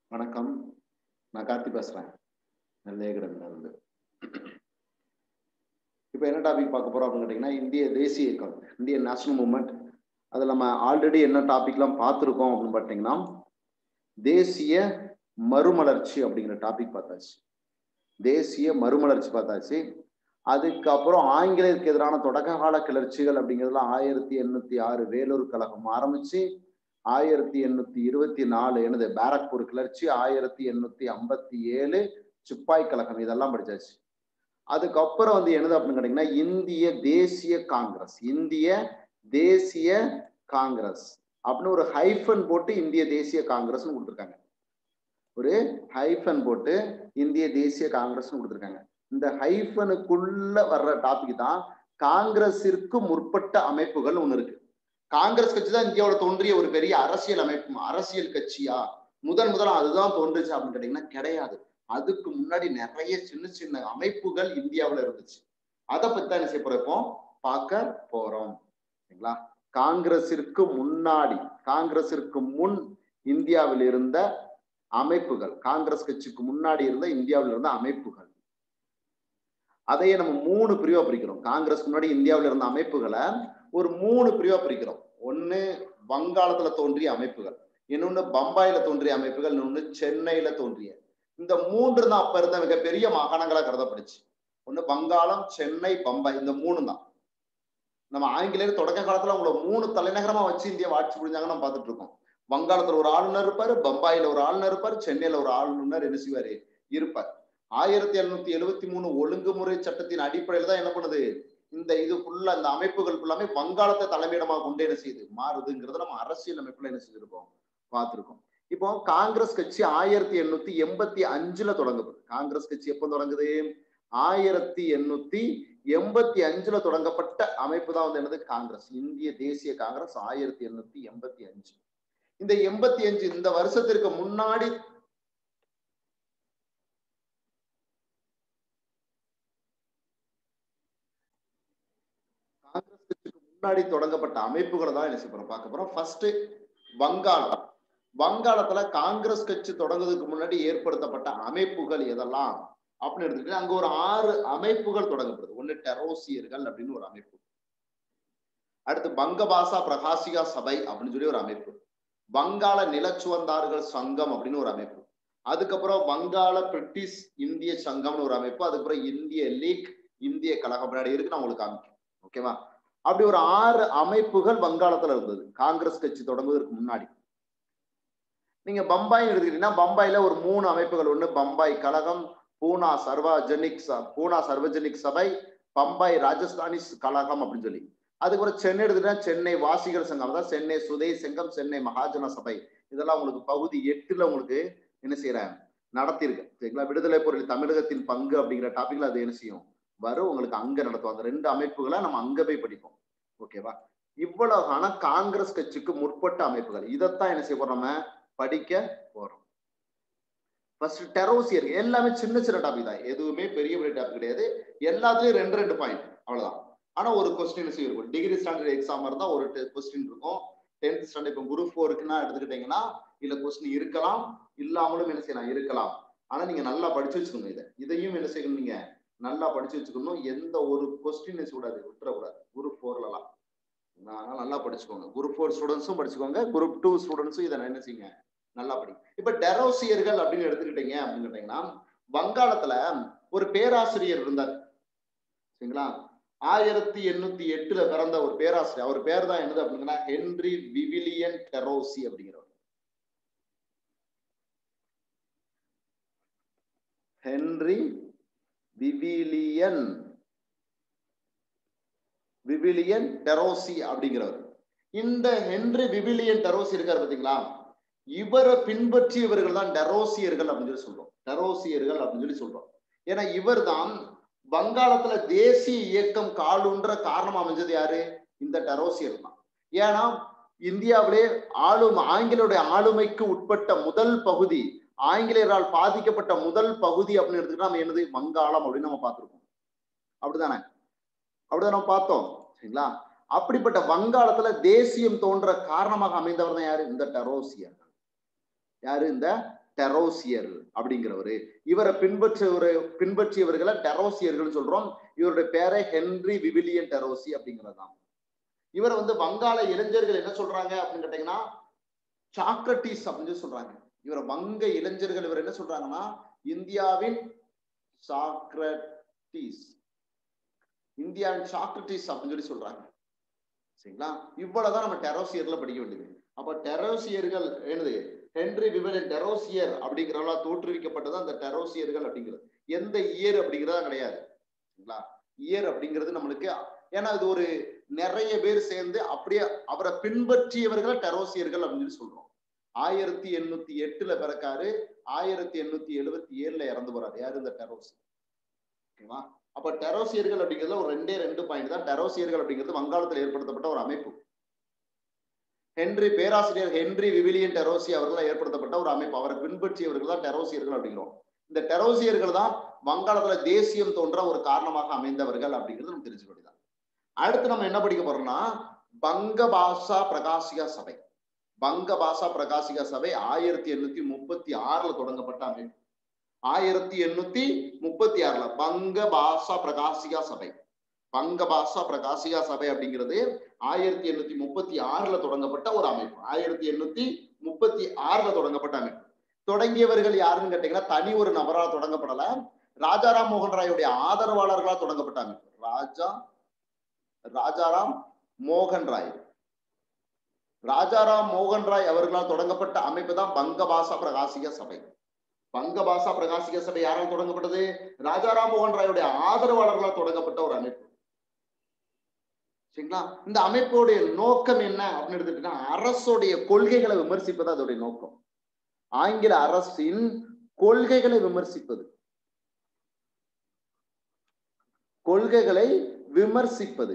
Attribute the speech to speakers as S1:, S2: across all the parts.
S1: வணக்கம் நான் கார்த்தி பேசுறேன் நெல்லையகடன்ல இருந்து இப்போ என்ன டாபிக் பார்க்க போறோம் அப்படின்னு கேட்டிங்கன்னா இந்திய தேசிய இயக்கம் இந்தியன் நேஷனல் மூவ்மெண்ட் அதில் நம்ம ஆல்ரெடி என்ன டாபிக்லாம் பார்த்துருக்கோம் அப்படின்னு பார்த்தீங்கன்னா தேசிய மறுமலர்ச்சி அப்படிங்கிற டாபிக் பார்த்தாச்சு தேசிய மறுமலர்ச்சி பார்த்தாச்சு அதுக்கப்புறம் ஆங்கிலேயருக்கு எதிரான தொடக்க கால கிளர்ச்சிகள் அப்படிங்கிறதுல ஆயிரத்தி எண்ணூத்தி ஆறு வேலூர் கழகம் ஆரம்பிச்சு ஆயிரத்தி எண்ணூத்தி இருபத்தி நாலு எனது பேரக்பூர் கிளர்ச்சி ஆயிரத்தி எண்ணூத்தி ஐம்பத்தி ஏழு சிப்பாய் கழகம் இதெல்லாம் படிச்சாச்சு அதுக்கப்புறம் வந்து என்னது அப்படின்னு கேட்டீங்கன்னா இந்திய தேசிய காங்கிரஸ் இந்திய தேசிய காங்கிரஸ் அப்படின்னு ஒரு ஹைஃபன் போட்டு இந்திய தேசிய காங்கிரஸ்னு கொடுத்துருக்காங்க ஒரு ஹைஃபன் போட்டு இந்திய தேசிய காங்கிரஸ்னு கொடுத்துருக்காங்க இந்த ஹைஃபனுக்குள்ள வர்ற டாபிக் தான் காங்கிரஸிற்கு முற்பட்ட அமைப்புகள் ஒண்ணு இருக்கு காங்கிரஸ் கட்சி தான் இந்தியாவோட தோன்றிய ஒரு பெரிய அரசியல் அமைப்பு அரசியல் கட்சியா முதன் முதல்ல அதுதான் தோன்றுச்சு அப்படின்னு கேட்டீங்கன்னா கிடையாது அதுக்கு முன்னாடி நிறைய சின்ன சின்ன அமைப்புகள் இந்தியாவில் இருந்துச்சு அதை பத்தி தான் என்ன செய்ய போறோம் இப்போ பார்க்க போறோம் சரிங்களா காங்கிரஸிற்கு முன்னாடி காங்கிரஸிற்கு முன் இந்தியாவில் இருந்த அமைப்புகள் காங்கிரஸ் கட்சிக்கு முன்னாடி இருந்த இந்தியாவில் இருந்த அமைப்புகள் அதையே நம்ம மூணு பிரிவா பிரிக்கிறோம் காங்கிரஸ் முன்னாடி இந்தியாவில் இருந்த அமைப்புகளை ஒரு மூணு பிரிவா பிரிக்கிறோம் ஒன்னு வங்காளத்துல தோன்றிய அமைப்புகள் இன்னொன்னு பம்பாயில தோன்றிய அமைப்புகள் இன்னொன்னு சென்னையில தோன்றிய இந்த மூன்று தான் அப்ப இருந்த மிகப்பெரிய மாகாணங்களா கருதப்படுச்சு ஒண்ணு வங்காளம் சென்னை பம்பாய் இந்த மூணு தான் நம்ம ஆங்கிலேயர் தொடக்க காலத்துல அவங்கள மூணு தலைநகரமா வச்சு இந்தியா ஆட்சி புரிஞ்சாங்க நம்ம பார்த்துட்டு இருக்கோம் வங்காளத்துல ஒரு ஆளுநர் இருப்பாரு பம்பாயில ஒரு ஆளுநர் இருப்பாரு சென்னையில ஒரு ஆளுநர் என்ன செய்வாரு இருப்பார் ஆயிரத்தி எழுநூத்தி எழுபத்தி மூணு ஒழுங்குமுறை சட்டத்தின் அடிப்படையில தான் என்ன பண்ணுது இந்த இது ஃபுல்லா இந்த அமைப்புகள் ஃபுல்லாமே வங்காளத்தை தலைமையிடமாக கொண்டு என்ன செய்யுது மாறுதுங்கிறத நம்ம அரசியல் அமைப்புல என்ன செஞ்சிருக்கோம் பார்த்திருக்கோம் இப்போ காங்கிரஸ் கட்சி ஆயிரத்தி எண்ணூத்தி எண்பத்தி அஞ்சுல தொடங்குது காங்கிரஸ் கட்சி எப்போ தொடங்குது ஆயிரத்தி எண்ணூத்தி எண்பத்தி அஞ்சுல தொடங்கப்பட்ட அமைப்பு தான் வந்து என்னது காங்கிரஸ் இந்திய தேசிய காங்கிரஸ் ஆயிரத்தி எண்ணூத்தி எண்பத்தி அஞ்சு இந்த எண்பத்தி அஞ்சு இந்த வருஷத்திற்கு முன்னாடி காங்கிரஸ் கட்சிக்கு முன்னாடி தொடங்கப்பட்ட அமைப்புகளை தான் என்ன செய்ய போறோம் பார்க்க போறோம் ஃபர்ஸ்ட் வங்காளம் வங்காளத்துல காங்கிரஸ் கட்சி தொடங்குறதுக்கு முன்னாடி ஏற்படுத்தப்பட்ட அமைப்புகள் எதெல்லாம் அப்படின்னு எடுத்துக்கிட்டு அங்க ஒரு ஆறு அமைப்புகள் தொடங்கப்படுது ஒண்ணு டெரோசியர்கள் அப்படின்னு ஒரு அமைப்பு அடுத்து பங்கபாசா பிரகாசிகா சபை அப்படின்னு சொல்லி ஒரு அமைப்பு வங்காள நிலச்சுவந்தார்கள் சங்கம் அப்படின்னு ஒரு அமைப்பு அதுக்கப்புறம் வங்காள பிரிட்டிஷ் இந்திய சங்கம்னு ஒரு அமைப்பு அதுக்கப்புறம் இந்திய லீக் இந்திய கழகம் முன்னாடி இருக்கு நான் உங்களுக்கு காமிக்கிறேன் ஓகேவா அப்படி ஒரு ஆறு அமைப்புகள் வங்காளத்துல இருந்தது காங்கிரஸ் கட்சி தொடங்குவதற்கு முன்னாடி நீங்க பம்பாய் எடுத்துக்கிட்டீங்கன்னா பம்பாயில ஒரு மூணு அமைப்புகள் ஒண்ணு பம்பாய் கழகம் பூனா சர்வஜனிக் பூனா சர்வஜனிக் சபை பம்பாய் ராஜஸ்தானி கழகம் அப்படின்னு சொல்லி அதுக்கப்புறம் சென்னை எடுத்துட்டா சென்னை வாசிகள் சங்கம் தான் சென்னை சுதே சங்கம் சென்னை மகாஜன சபை இதெல்லாம் உங்களுக்கு பகுதி எட்டுல உங்களுக்கு என்ன செய்யறேன் நடத்தியிருக்கு சரிங்களா விடுதலை பொருள் தமிழகத்தின் பங்கு அப்படிங்கிற டாபிக்ல அது என்ன செய்யும் வரும் உங்களுக்கு அங்க நடத்தும் அந்த ரெண்டு அமைப்புகளை நம்ம அங்க போய் படிப்போம் ஓகேவா இவ்வளவுகான காங்கிரஸ் கட்சிக்கு முற்பட்ட அமைப்புகள் இதைத்தான் என்ன செய்ய போறோம் நம்ம படிக்க போறோம் ஃபர்ஸ்ட் டெரோசியர் எல்லாமே சின்ன சின்ன டாபிக் தான் எதுவுமே பெரிய பெரிய டாபிக் கிடையாது எல்லாத்துலயும் ரெண்டு ரெண்டு பாயிண்ட் அவ்வளவுதான் ஆனா ஒரு கொஸ்டின் இருக்கும் டிகிரி ஸ்டாண்டர்ட் எக்ஸாம் இருந்தா ஒரு கொஸ்டின் இருக்கும் டென்த் ஸ்டாண்டர்ட் இப்போ குரூப் ஃபோருக்குன்னா எடுத்துக்கிட்டீங்கன்னா இல்ல கொஸ்டின் இருக்கலாம் இல்லாமலும் என்ன செய்யலாம் இருக்கலாம் ஆனா நீங்க நல்லா படிச்சு வச்சுக்கோங்க இதை இதையும் என்ன செய்யணும் நீங்க நல்லா படிச்சு வச்சுக்கணும் எந்த ஒரு கொஸ்டின் கூடாது விட்டுறக்கூடாது குரூப் ஃபோர்லலாம் அதனால நல்லா படிச்சுக்கோங்க குரூப் ஃபோர் ஸ்டூடெண்ட்ஸும் படிச்சுக்கோங்க குரூப் டூ ஸ்டூடெண்ட்ஸும் இதை என்ன செய்யுங்க நல்லா படி இப்ப டெரோசியர்கள் அப்படின்னு எடுத்துக்கிட்டீங்க அப்படின்னு கேட்டீங்கன்னா வங்காளத்துல ஒரு பேராசிரியர் இருந்தார் சரிங்களா ஆயிரத்தி எண்ணூத்தி எட்டுல பிறந்த ஒரு பேராசிரியர் அவர் பேர் தான் என்னது அப்படிங்கன்னா ஹென்ரி விவிலியன் டெரோசி அப்படிங்கிறவர் ஹென்ரி விவிலியன் விவிலியன் டெரோசி அப்படிங்கிறவர் இந்த ஹென்ரி விவிலியன் டெரோசி இருக்காரு பாத்தீங்களா இவரை பின்பற்றியவர்கள் தான் டெரோசியர்கள் அப்படின்னு சொல்லி சொல்றோம் டெரோசியர்கள் அப்படின்னு சொல்லி சொல்றோம் ஏன்னா இவர் தான் வங்காளத்துல தேசிய இயக்கம் காலுன்ற காரணம் அமைஞ்சது யாரு இந்த டெரோசியர் தான் ஏன்னா இந்தியாவிலே ஆளும் ஆங்கிலேயுடைய ஆளுமைக்கு உட்பட்ட முதல் பகுதி ஆங்கிலேயரால் பாதிக்கப்பட்ட முதல் பகுதி அப்படின்னு எடுத்துக்கிட்டா நம்ம என்னது வங்காளம் அப்படின்னு நம்ம பார்த்திருக்கோம் அப்படிதானே அப்படிதான் நம்ம பார்த்தோம் சரிங்களா அப்படிப்பட்ட வங்காளத்துல தேசியம் தோன்ற காரணமாக அமைந்தவர் தான் யாரு இந்த டெரோசியர் யாரு இந்த டெரோசியர் அப்படிங்கிறவரு இவரை பின்பற்றுவரை பின்பற்றியவர்களை டெரோசியர்கள் சொல்றோம் இவருடைய பேரை ஹென்ரி விவிலியன் டெரோசி அப்படிங்கிறதுதான் இவரை வந்து வங்காள இளைஞர்கள் என்ன சொல்றாங்க அப்படின்னு கேட்டீங்கன்னா சாக்ரட்டிஸ் அப்படின்னு சொல்றாங்க இவரை வங்க இளைஞர்கள் இவர் என்ன சொல்றாங்கன்னா இந்தியாவின் சாக்ரட்டிஸ் இந்தியாவின் சாக்ரட்டிஸ் அப்படின்னு சொல்லி சொல்றாங்க சரிங்களா இவ்வளவுதான் நம்ம டெரோசியர்ல படிக்க வேண்டியது அப்ப டெரோசியர்கள் என்னது ஹென்ரி விவலின் டெரோசியர் அப்படிங்கிறவங்களா தோற்றுவிக்கப்பட்டது அந்த டெரோசியர்கள் அப்படிங்கிறது எந்த இயர் அப்படிங்கிறதா கிடையாது சரிங்களா இயர் அப்படிங்கிறது நம்மளுக்கு ஏன்னா இது ஒரு நிறைய பேர் சேர்ந்து அப்படியே அவரை பின்பற்றியவர்கள் டெரோசியர்கள் அப்படின்னு சொல்லி சொல்றோம் ஆயிரத்தி எண்ணூத்தி எட்டுல பிறக்காரு ஆயிரத்தி எண்ணூத்தி எழுபத்தி ஏழுல இறந்து போறாரு யாரு இந்த டெரோசி ஓகேவா அப்ப டெரோசியர்கள் அப்படிங்கிறதுல ஒரு ரெண்டே ரெண்டு பாயிண்ட் தான் டெரோசியர்கள் அப்படிங்கிறது வங்காளத்தில் ஏற்படுத்தப்பட்ட ஒரு அமைப்பு ஹென்றி பேராசிரியர் ஹென்றி விவிலியன் டெரோசி அவர்களால் ஏற்படுத்தப்பட்ட ஒரு அமைப்பு அவரை பின்பற்றியவர்கள் தான் டெரோசியர்கள் அப்படிங்கிறோம் இந்த டெரோசியர்கள் தான் வங்காளத்துல தேசியம் தோன்ற ஒரு காரணமாக அமைந்தவர்கள் அப்படிங்கிறது நம்ம தெரிஞ்சுக்க வேண்டியதான் அடுத்து நம்ம என்ன படிக்க போறோம்னா பங்க பாஷா பிரகாசிகா சபை பங்க பாஷா பிரகாசிகா சபை ஆயிரத்தி எண்ணூத்தி முப்பத்தி ஆறுல தொடங்கப்பட்ட அமைப்பு ஆயிரத்தி எண்ணூத்தி முப்பத்தி ஆறுல பங்க பாஷா பிரகாசிகா சபை பங்க பாஷா பிரகாசிகா சபை அப்படிங்கிறது ஆயிரத்தி எண்ணூத்தி முப்பத்தி ஆறுல தொடங்கப்பட்ட ஒரு அமைப்பு ஆயிரத்தி எண்ணூத்தி முப்பத்தி ஆறுல தொடங்கப்பட்ட அமைப்பு தொடங்கியவர்கள் யாருன்னு கேட்டீங்கன்னா தனி ஒரு நபரால் தொடங்கப்படல ராஜாராம் மோகன் ராயுடைய ஆதரவாளர்களால் தொடங்கப்பட்ட அமைப்பு ராஜா ராஜாராம் மோகன் ராய் ராஜாராம் மோகன் ராய் அவர்களால் தொடங்கப்பட்ட அமைப்பு தான் பங்கபாசா பிரகாசிக சபை பங்கபாசா பிரகாசிக சபை யாரால் தொடங்கப்பட்டது ராஜாராம் மோகன் ராயுடைய ஆதரவாளர்களால் தொடங்கப்பட்ட ஒரு அமைப்பு சரிங்களா இந்த அமைப்போடைய நோக்கம் என்ன அப்படின்னு எடுத்துக்கிட்டா அரசுடைய கொள்கைகளை விமர்சிப்பது அதோடைய நோக்கம் ஆங்கில அரசின் கொள்கைகளை விமர்சிப்பது கொள்கைகளை விமர்சிப்பது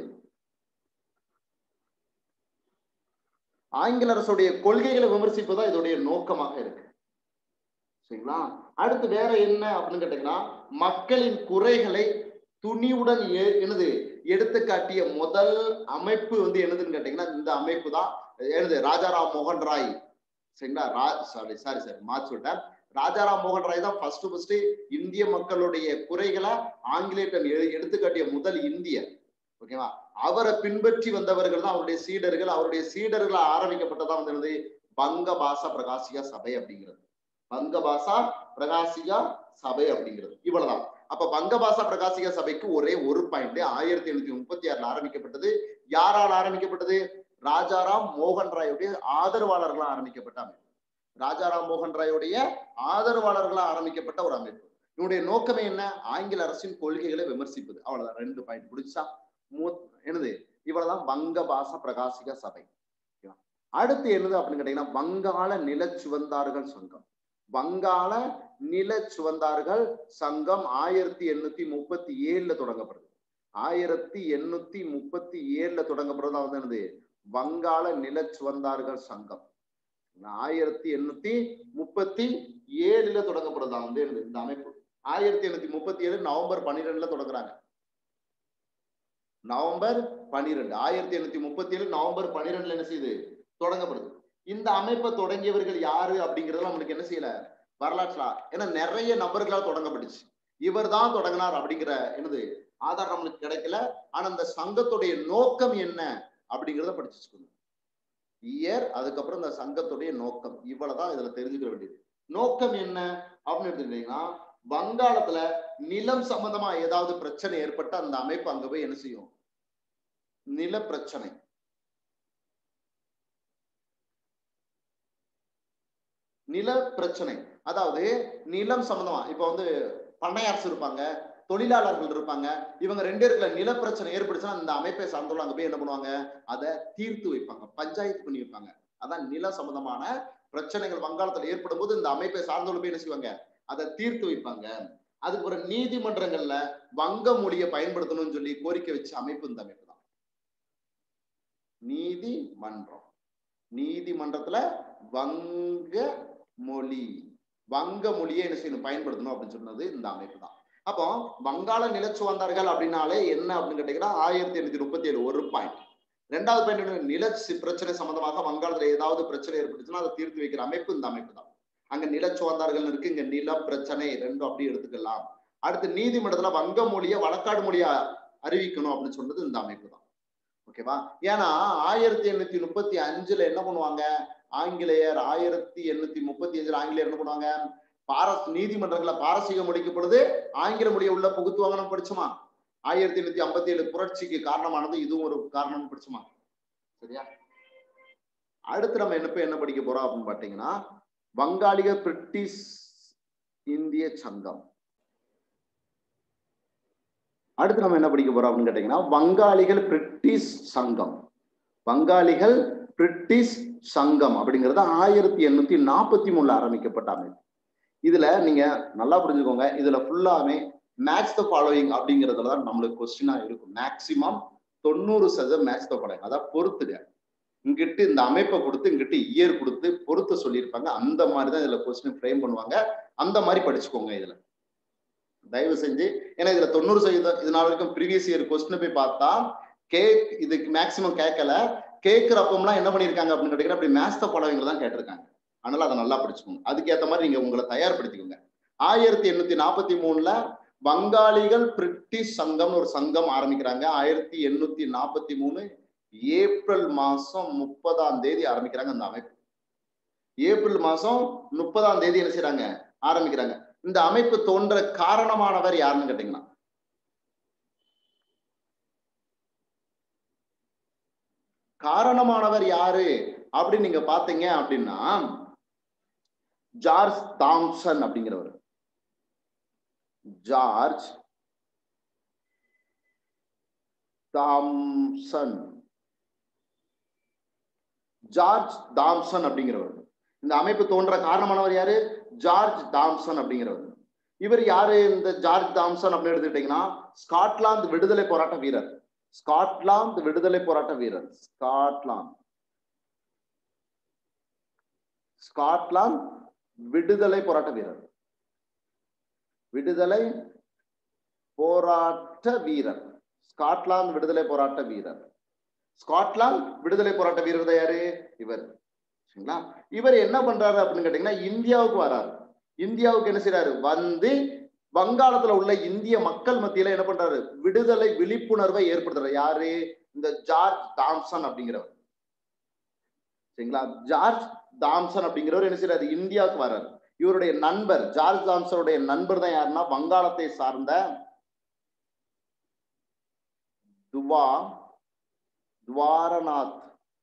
S1: ஆங்கில அரசுடைய கொள்கைகளை விமர்சிப்பதா இதோடைய நோக்கமாக இருக்கு சரிங்களா அடுத்து வேற என்ன அப்படின்னு கேட்டீங்கன்னா மக்களின் குறைகளை துணிவுடன் என்னது எடுத்து காட்டிய முதல் அமைப்பு வந்து என்னதுன்னு கேட்டீங்கன்னா இந்த அமைப்பு தான் என்னது ராஜாராம் மோகன் ராய் சரிங்களா ரா சாரி சாரி சாரி மாற்றி விட்டேன் ராஜாராம் மோகன் ராய் தான் ஃபர்ஸ்ட் ஃபர்ஸ்ட் இந்திய மக்களுடைய குறைகளை ஆங்கிலேயன் எடுத்து காட்டிய முதல் இந்தியர் ஓகேவா அவரை பின்பற்றி வந்தவர்கள் தான் அவருடைய சீடர்கள் அவருடைய சீடர்கள் ஆரம்பிக்கப்பட்டதா வந்து பங்க பாசா பிரகாசிகா சபை அப்படிங்கிறது பங்க பாசா பிரகாசிகா சபை அப்படிங்கிறது இவ்வளவுதான் அப்ப பங்கபாசா பிரகாசிக சபைக்கு ஒரே ஒரு பாயிண்ட் ஆயிரத்தி எழுநூத்தி முப்பத்தி ஆறுல ஆரம்பிக்கப்பட்டது யாரால் ஆரம்பிக்கப்பட்டது ராஜாராம் மோகன் ராயுடைய ஆதரவாளர்களால் ஆரம்பிக்கப்பட்ட அமைப்பு ராஜாராம் மோகன் ராயுடைய ஆதரவாளர்களால் ஆரம்பிக்கப்பட்ட ஒரு அமைப்பு இவனுடைய நோக்கமே என்ன ஆங்கில அரசின் கொள்கைகளை விமர்சிப்பது அவ்வளவுதான் ரெண்டு பாயிண்ட் பிடிச்சா என்னது இவ்வளவுதான் வங்க பாச பிரகாசிக சபை அடுத்து என்னது அப்படின்னு கேட்டீங்கன்னா வங்காள நிலச்சுவந்தார்கள் சங்கம் வங்காள நில சுவந்தார்கள் சங்கம் ஆயிரத்தி எண்ணூத்தி முப்பத்தி ஏழுல தொடங்கப்படுது ஆயிரத்தி எண்ணூத்தி முப்பத்தி ஏழுல தொடங்கப்படுறது வந்து என்னது வங்காள நில சுவந்தார்கள் சங்கம் ஆயிரத்தி எண்ணூத்தி முப்பத்தி ஏழுல தொடங்கப்படுறதா வந்து என்னது இந்த அமைப்பு ஆயிரத்தி எண்ணூத்தி முப்பத்தி ஏழு நவம்பர் பன்னிரெண்டுல தொடங்குறாங்க நவம்பர் பன்னிரெண்டு ஆயிரத்தி எண்ணூத்தி முப்பத்தி ஏழு நவம்பர் பன்னிரெண்டுல என்ன செய்யுது தொடங்கப்படுது இந்த அமைப்பை தொடங்கியவர்கள் யாரு அப்படிங்கறதுல நம்மளுக்கு என்ன செய்யல வரலாற்றுல ஏன்னா நிறைய நபர்களால் தொடங்கப்பட்டுச்சு இவர் தான் தொடங்கினார் அப்படிங்கிற என்னது ஆதாரம் நம்மளுக்கு கிடைக்கல ஆனா அந்த சங்கத்துடைய நோக்கம் என்ன அப்படிங்கிறத படிச்சுக்கணும் இயர் அதுக்கப்புறம் இந்த சங்கத்துடைய நோக்கம் இவ்வளவுதான் இதுல தெரிஞ்சுக்க வேண்டியது நோக்கம் என்ன அப்படின்னு எடுத்துக்கிட்டீங்கன்னா வங்காளத்துல நிலம் சம்பந்தமா ஏதாவது பிரச்சனை ஏற்பட்ட அந்த அமைப்பு அங்க போய் என்ன செய்யும் நில பிரச்சனை நில பிரச்சனை அதாவது நிலம் சம்பந்தமா இப்ப வந்து பண்ணையார்ஸ் இருப்பாங்க தொழிலாளர்கள் இருப்பாங்க இவங்க ரெண்டு இருக்கிற நில பிரச்சனை ஏற்படுச்சுன்னா இந்த அமைப்பை சார்ந்துள்ள அங்க போய் என்ன பண்ணுவாங்க அதை தீர்த்து வைப்பாங்க பஞ்சாயத்து பண்ணி வைப்பாங்க அதான் நில சம்பந்தமான பிரச்சனைகள் வங்காளத்துல ஏற்படும் போது இந்த அமைப்பை சார்ந்துள்ள போய் என்ன செய்வாங்க அதை தீர்த்து வைப்பாங்க அதுக்கு ஒரு நீதிமன்றங்கள்ல வங்க மொழியை பயன்படுத்தணும்னு சொல்லி கோரிக்கை வச்ச அமைப்பு இந்த அமைப்பு தான் நீதிமன்றம் நீதிமன்றத்துல வங்க மொழி வங்க மொழியை என்ன செய்யணும் பயன்படுத்தணும் அப்படின்னு சொன்னது இந்த அமைப்பு தான் அப்போ வங்காள நிலச்சுவந்தார்கள் அப்படின்னாலே என்ன அப்படின்னு கேட்டீங்கன்னா ஆயிரத்தி எண்ணூத்தி முப்பத்தி ஏழு ஒரு பாயிண்ட் ரெண்டாவது பாயிண்ட் நில பிரச்சனை சம்பந்தமாக வங்காளத்துல ஏதாவது பிரச்சனை ஏற்பட்டுச்சுன்னா அதை தீர்த்து வைக்கிற அமைப்பு இந்த அமைப்பு தான் அங்க நிலச்சுவந்தார்கள் இருக்கு இங்க நில பிரச்சனை ரெண்டும் அப்படி எடுத்துக்கலாம் அடுத்து நீதிமன்றத்துல வங்க மொழியை வழக்காடு மொழியா அறிவிக்கணும் அப்படின்னு சொன்னது இந்த அமைப்பு தான் ஓகேவா ஏன்னா ஆயிரத்தி எண்ணூத்தி முப்பத்தி அஞ்சுல என்ன பண்ணுவாங்க ஆங்கிலேயர் ஆயிரத்தி எண்ணூத்தி முப்பத்தி அஞ்சுல ஆங்கிலேயர் என்ன பண்ணுவாங்க பாரஸ் நீதிமன்றங்களை பாரசீக மொழிக்கு பொழுது ஆங்கில மொழியை உள்ள புகுத்துவாங்கன்னு படிச்சுமா ஆயிரத்தி எண்ணூத்தி ஐம்பத்தி ஏழு புரட்சிக்கு காரணமானது இதுவும் ஒரு காரணம்னு படிச்சுமா சரியா அடுத்து நம்ம என்ன என்ன படிக்க போறோம் அப்படின்னு பாத்தீங்கன்னா வங்காளிக பிரிட்டிஷ் இந்திய சங்கம் அடுத்து நம்ம என்ன படிக்க போறோம் அப்படின்னு கேட்டீங்கன்னா வங்காளிகள் பிரிட்டிஷ் சங்கம் வங்காளிகள் பிரிட்டிஷ் சங்கம் அப்படிங்கிறது ஆயிரத்தி எண்ணூத்தி நாற்பத்தி மூணுல ஆரம்பிக்கப்பட்ட அமைப்பு இதுல நீங்க நல்லா புரிஞ்சுக்கோங்க இதுல ஃபுல்லாமே மேட்ச் த ஃபாலோயிங் அப்படிங்கிறதுல தான் நம்மளுக்கு கொஸ்டினா இருக்கும் மேக்சிமம் தொண்ணூறு சதவீதம் மேட்ச் த ஃபாலோயிங் அதாவது பொறுத்துங்க இங்கிட்டு இந்த அமைப்பை கொடுத்து இங்கிட்டு இயர் கொடுத்து பொறுத்து சொல்லியிருப்பாங்க அந்த மாதிரி தான் இதுல கொஸ்டின் ஃப்ரேம் பண்ணுவாங்க அந்த மாதிரி படிச்சுக்கோங்க இதுல தயவு செஞ்சு ஏன்னா இதுல தொண்ணூறு சதவீதம் இது நாள் வரைக்கும் ப்ரீவியஸ் இயர் கொஸ்டின் போய் பார்த்தா கேக் இதுக்கு மேக்சிமம் கேட்கல கேட்கிறப்பம்லாம் என்ன பண்ணிருக்காங்க அப்படின்னு கேட்டீங்கன்னா அப்படி மேட்ச் த ஃபாலோவிங் தான் கேட்டிருக்காங்க அதனால அதை நல்லா படிச்சுக்கோங்க அதுக்கேற்ற மாதிரி நீங்க உங்களை தயார்படுத்திக்கோங்க ஆயிரத்தி எண்ணூத்தி நாற்பத்தி மூணுல வங்காளிகள் பிரிட்டிஷ் சங்கம்னு ஒரு சங்கம் ஆரம்பிக்கிறாங்க ஆயிரத்தி எண்ணூத்தி நாற்பத்தி மூணு ஏப்ரல் மாசம் முப்பதாம் தேதி ஆரம்பிக்கிறாங்க அந்த அமைப்பு ஏப்ரல் மாசம் முப்பதாம் தேதி என்ன செய்யறாங்க ஆரம்பிக்கிறாங்க இந்த அமைப்பு தோன்ற காரணமானவர் யாருன்னு கேட்டீங்கன்னா காரணமானவர் யாரு அப்படின்னு நீங்க பாத்தீங்க அப்படின்னா ஜார்ஜ் தாம்சன் அப்படிங்கிறவர் ஜார்ஜ் தாம்சன் ஜார்ஜ் தாம்சன் அப்படிங்கிறவர் இந்த அமைப்பு தோன்ற காரணமானவர் யாரு ஜார்ஜ் தாம்சன் அப்படிங்கிறவர் இவர் யாரு இந்த ஜார்ஜ் தாம்சன் அப்படின்னு எடுத்துக்கிட்டீங்கன்னா ஸ்காட்லாந்து விடுதலை போராட்ட வீரர் ஸ்காட்லாந்து விடுதலை போராட்ட வீரர் ஸ்காட்லாந்து ஸ்காட்லாந்து விடுதலை போராட்ட வீரர் விடுதலை போராட்ட வீரர் ஸ்காட்லாந்து விடுதலை போராட்ட வீரர் ஸ்காட்லாந்து விடுதலை போராட்ட வீரர் தான் யாரு இவர் சரிங்களா இவர் என்ன பண்றாரு அப்படின்னு கேட்டீங்கன்னா இந்தியாவுக்கு வராரு இந்தியாவுக்கு என்ன செய்யறாரு வந்து வங்காளத்துல உள்ள இந்திய மக்கள் மத்தியில என்ன பண்றாரு விடுதலை விழிப்புணர்வை ஏற்படுத்துறாரு யாரு இந்த ஜார்ஜ் தாம்சன் அப்படிங்கிறவர் சரிங்களா ஜார்ஜ் தாம்சன் அப்படிங்கிறவர் என்ன செய்யறாரு இந்தியாவுக்கு வர்றாரு இவருடைய நண்பர் ஜார்ஜ் தாம்சனுடைய நண்பர் தான் யாருன்னா வங்காளத்தை சார்ந்த துவா துவாரநாத்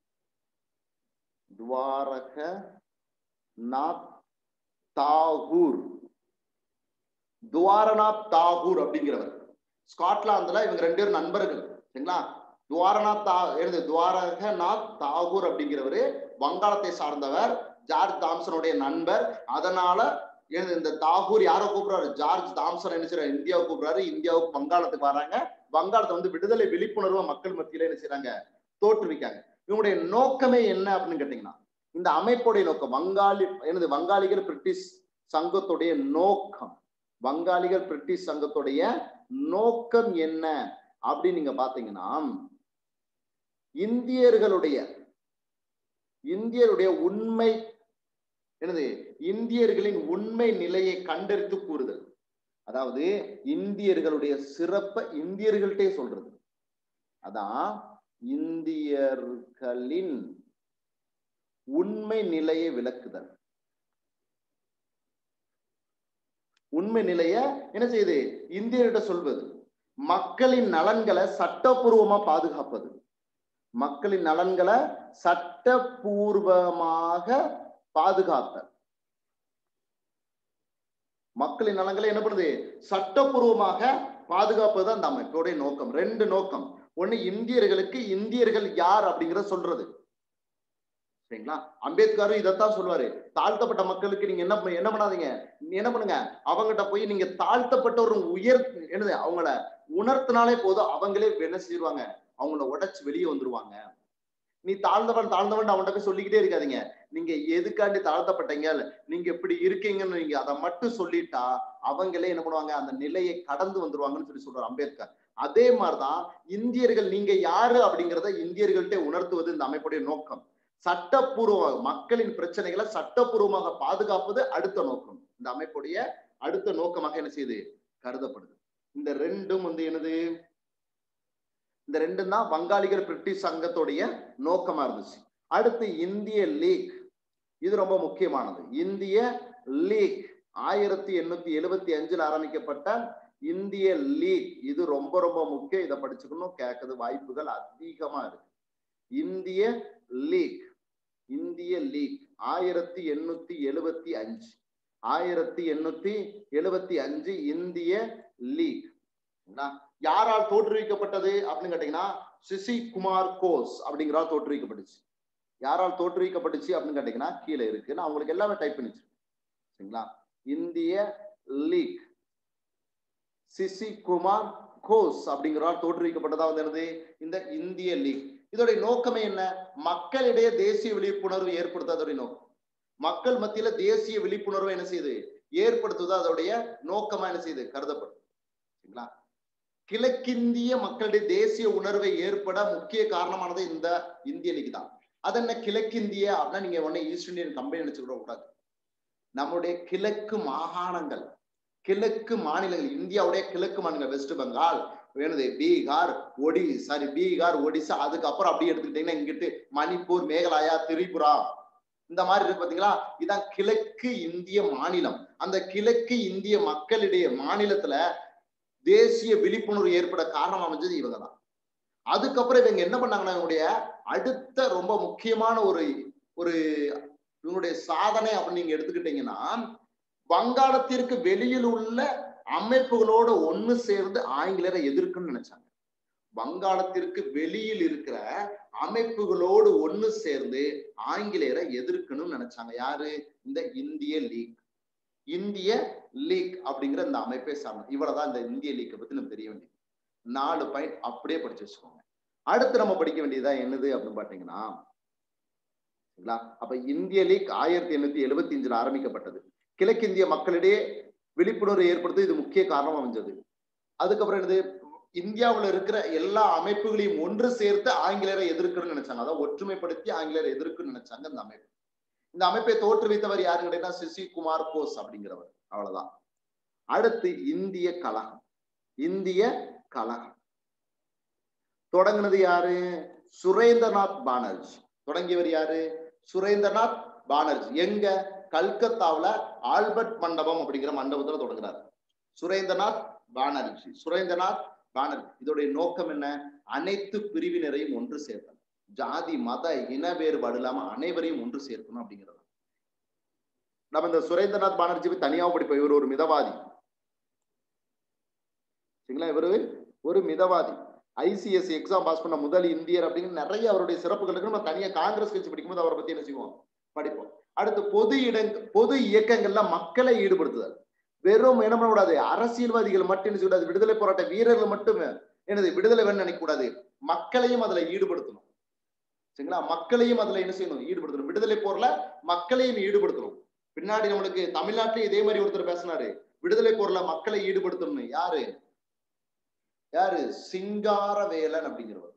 S1: துவாரக நாத் தாகூர் துவாரநாத் தாகூர் அப்படிங்கிறவர் ஸ்காட்லாந்துல இவங்க ரெண்டு பேரும் நண்பர்கள் சரிங்களா துவாரநாத் தா எழுது துவாரகநாத் தாகூர் அப்படிங்கிறவரு வங்காளத்தை சார்ந்தவர் ஜார்ஜ் தாம்சனுடைய நண்பர் அதனால எழுது இந்த தாகூர் யாரை கூப்பிடுறாரு ஜார்ஜ் தாம்சன் என்ன செய்யறாரு இந்தியாவை கூப்பிடுறாரு இந்தியாவுக்கு வங்காளத்துக்கு வராங்க வங்காளத்தை வந்து விடுதலை விழிப்புணர்வு மக்கள் மத்தியில என்ன செய்யறாங்க தோற்றுவிக்காங்க இவங்களுடைய நோக்கமே என்ன அப்படின்னு கேட்டீங்கன்னா இந்த அமைப்புடைய நோக்கம் வங்காளி எனது வங்காளிகள் பிரிட்டிஷ் சங்கத்துடைய நோக்கம் வங்காளிகள் பிரிட்டிஷ் சங்கத்துடைய நோக்கம் என்ன அப்படின்னு நீங்க பாத்தீங்கன்னா இந்தியர்களுடைய இந்தியருடைய உண்மை என்னது இந்தியர்களின் உண்மை நிலையை கண்டறித்து கூறுதல் அதாவது இந்தியர்களுடைய சிறப்பை இந்தியர்கள்ட்டே சொல்றது அதான் இந்தியர்களின் உண்மை நிலையை விளக்குதல் உண்மை நிலைய என்ன செய்யுது இந்தியர்கிட்ட சொல்வது மக்களின் நலன்களை சட்டப்பூர்வமா பாதுகாப்பது மக்களின் நலன்களை சட்டபூர்வமாக பாதுகாத்தல் மக்களின் நலன்களை என்ன பண்ணுது சட்டப்பூர்வமாக பாதுகாப்பது தான் அந்த அமைப்போடைய நோக்கம் ரெண்டு நோக்கம் ஒண்ணு இந்தியர்களுக்கு இந்தியர்கள் யார் அப்படிங்கிறத சொல்றது சரிங்களா அம்பேத்கரும் இதைத்தான் சொல்லுவாரு தாழ்த்தப்பட்ட மக்களுக்கு நீங்க என்ன பண்ண- என்ன பண்ணாதீங்க நீ என்ன பண்ணுங்க அவங்ககிட்ட போய் நீங்க தாழ்த்தப்பட்டவர் உயர் என்னது அவங்கள உணர்த்தினாலே போதும் அவங்களே என்ன செய்வாங்க அவங்கள உடைச்சு வெளியே வந்துருவாங்க நீ தாழ்ந்தவன் தாழ்ந்தவன் அவன்கிட்ட போய் சொல்லிக்கிட்டே இருக்காதீங்க நீங்க எதுக்காண்டி தாழ்த்தப்பட்டீங்க நீங்க இப்படி இருக்கீங்கன்னு நீங்க அதை மட்டும் சொல்லிட்டா அவங்களே என்ன பண்ணுவாங்க அந்த நிலையை கடந்து வந்துருவாங்கன்னு சொல்லி சொல்றாரு அம்பேத்கர் அதே மாதிரிதான் இந்தியர்கள் நீங்க யாரு அப்படிங்கிறத இந்தியர்கள்ட்ட உணர்த்துவது இந்த அமைப்புடைய நோக்கம் சட்டப்பூர்வமாக மக்களின் பிரச்சனைகளை சட்டப்பூர்வமாக பாதுகாப்பது அடுத்த நோக்கம் இந்த அமைப்புடைய அடுத்த நோக்கமாக என்ன செய்யுது கருதப்படுது இந்த ரெண்டும் வந்து என்னது இந்த ரெண்டும் தான் வங்காளிகள் பிரிட்டிஷ் சங்கத்துடைய நோக்கமா இருந்துச்சு அடுத்து இந்திய லீக் இது ரொம்ப முக்கியமானது இந்திய லீக் ஆயிரத்தி எண்ணூத்தி எழுபத்தி அஞ்சுல ஆரம்பிக்கப்பட்ட இந்திய லீக் இது ரொம்ப ரொம்ப முக்கியம் இதை படிச்சுக்கணும் கேட்கறது வாய்ப்புகள் அதிகமா இருக்கு இந்திய லீக் இந்திய லீக் ஆயிரத்தி எண்ணூத்தி எழுபத்தி அஞ்சு ஆயிரத்தி எண்ணூத்தி எழுபத்தி அஞ்சு இந்திய லீக் யாரால் தோற்றுவிக்கப்பட்டது அப்படின்னு கேட்டீங்கன்னா சிசி குமார் கோஸ் அப்படிங்கிறால் தோற்றுவிக்கப்பட்டுச்சு யாரால் தோற்றுவிக்கப்பட்டுச்சு அப்படின்னு கேட்டீங்கன்னா கீழே இருக்கு நான் உங்களுக்கு எல்லாமே டைப் பண்ணிச்சு சரிங்களா இந்திய லீக் சிசி குமார் கோஸ் அப்படிங்கிறால் தோற்றுவிக்கப்பட்டதா வந்து என்னது இந்த இந்திய லீக் இதோடைய நோக்கமே என்ன மக்களிடையே தேசிய விழிப்புணர்வு ஏற்படுத்தாதோடைய நோக்கம் மக்கள் மத்தியில தேசிய விழிப்புணர்வை என்ன செய்யுது ஏற்படுத்துவது அதோடைய நோக்கமா என்ன செய்யுது கருதப்படும் சரிங்களா கிழக்கிந்திய மக்களுடைய தேசிய உணர்வை ஏற்பட முக்கிய காரணமானது இந்த இந்திய லீக் தான் அது என்ன கிழக்கிந்திய அப்படின்னா நீங்க உடனே ஈஸ்ட் இந்தியன் கம்பெனி நினைச்சுக்கிட கூடாது நம்முடைய கிழக்கு மாகாணங்கள் கிழக்கு மாநிலங்கள் இந்தியாவுடைய கிழக்கு மாநிலங்கள் வெஸ்ட் பெங்கால் வேணுது பீகார் ஒடி சாரி பீகார் ஒடிசா அதுக்கப்புறம் அப்படி எடுத்துக்கிட்டீங்கன்னா இங்கிட்டு மணிப்பூர் மேகாலயா திரிபுரா இந்த மாதிரி இருக்கு பாத்தீங்களா இதான் கிழக்கு இந்திய மாநிலம் அந்த கிழக்கு இந்திய மக்களிடையே மாநிலத்துல தேசிய விழிப்புணர்வு ஏற்பட காரணம் அமைஞ்சது இவங்க தான் அதுக்கப்புறம் இவங்க என்ன பண்ணாங்கன்னா இவங்களுடைய அடுத்த ரொம்ப முக்கியமான ஒரு ஒரு இவங்களுடைய சாதனை அப்படின்னு நீங்க எடுத்துக்கிட்டீங்கன்னா வங்காளத்திற்கு வெளியில் உள்ள அமைப்புகளோட ஒண்ணு சேர்ந்து ஆங்கிலேயரை எதிர்க்குன்னு நினைச்சாங்க வங்காளத்திற்கு வெளியில் இருக்கிற அமைப்புகளோடு ஒண்ணு சேர்ந்து ஆங்கிலேயரை எதிர்க்கணும்னு நினைச்சாங்க யாரு இந்த இந்திய லீக் இந்திய லீக் அப்படிங்கிற இந்த அமைப்பை சார்ந்த இவ்வளவுதான் இந்த இந்திய லீக்கை பத்தி நம்ம தெரிய வேண்டியது நாலு பாயிண்ட் அப்படியே படிச்சு வச்சுக்கோங்க அடுத்து நம்ம படிக்க வேண்டியதுதான் என்னது அப்படின்னு பாத்தீங்கன்னா அப்ப இந்திய லீக் ஆயிரத்தி எண்ணூத்தி எழுபத்தி அஞ்சுல ஆரம்பிக்கப்பட்டது கிழக்கிந்திய மக்களிடையே விழிப்புணர்வு ஏற்படுத்த இது முக்கிய காரணம் அமைஞ்சது அதுக்கப்புறம் என்னது இந்தியாவில் இருக்கிற எல்லா அமைப்புகளையும் ஒன்று சேர்த்து ஆங்கிலேயரை எதிர்க்கணும்னு நினைச்சாங்க அதாவது ஒற்றுமைப்படுத்தி ஆங்கிலேயரை எதிர்க்கணும்னு நினைச்சாங்க இந்த அமைப்பு இந்த அமைப்பை தோற்றுவித்தவர் யாருன்னு கேட்டீங்கன்னா சிசி குமார் கோஸ் அப்படிங்கிறவர் அவ்வளவுதான் அடுத்து இந்திய கழகம் இந்திய கழகம் தொடங்கினது யாரு சுரேந்திரநாத் பானர்ஜி தொடங்கியவர் யாரு சுரேந்திரநாத் பானர்ஜி எங்க கல்கத்தாவுல ஆல்பர்ட் மண்டபம் அப்படிங்கிற மண்டபத்துல தொடங்குறாரு சுரேந்திரநாத் பானர்ஜி சுரேந்திரநாத் பானர்ஜி இதோடைய நோக்கம் என்ன அனைத்து பிரிவினரையும் ஒன்று சேர்த்தல் ஜாதி மத இன வேறுபாடு இல்லாம அனைவரையும் ஒன்று சேர்க்கணும் அப்படிங்கிறது நம்ம இந்த சுரேந்திரநாத் பானர்ஜி தனியாக படிப்போம் இவர் ஒரு மிதவாதி சரிங்களா இவரு ஒரு மிதவாதி ஐசிஎஸ் எக்ஸாம் பாஸ் பண்ண முதல் இந்தியர் அப்படின்னு நிறைய அவருடைய சிறப்புகள் இருக்கு நம்ம தனியா காங்கிரஸ் கட்சி படிக்கும்போது அவரை பத்தி என்ன செய்வோம் படிப்போம் அடுத்து பொது இடங் பொது இயக்கங்கள்ல மக்களை ஈடுபடுத்துதல் வெறும் என்ன பண்ணக்கூடாது அரசியல்வாதிகள் மட்டும் என்ன செய்யக்கூடாது விடுதலை போராட்ட வீரர்கள் மட்டுமே என்னது விடுதலை வேணும்னு நினைக்க கூடாது மக்களையும் அதுல ஈடுபடுத்தணும் சரிங்களா மக்களையும் அதுல என்ன செய்யணும் ஈடுபடுத்தணும் விடுதலை போர்ல மக்களையும் ஈடுபடுத்தணும் பின்னாடி நம்மளுக்கு தமிழ்நாட்டிலும் இதே மாதிரி ஒருத்தர் பேசினாரு விடுதலை போர்ல மக்களை ஈடுபடுத்தணும் யாரு யாரு சிங்காரவேலன் அப்படிங்கிறவர்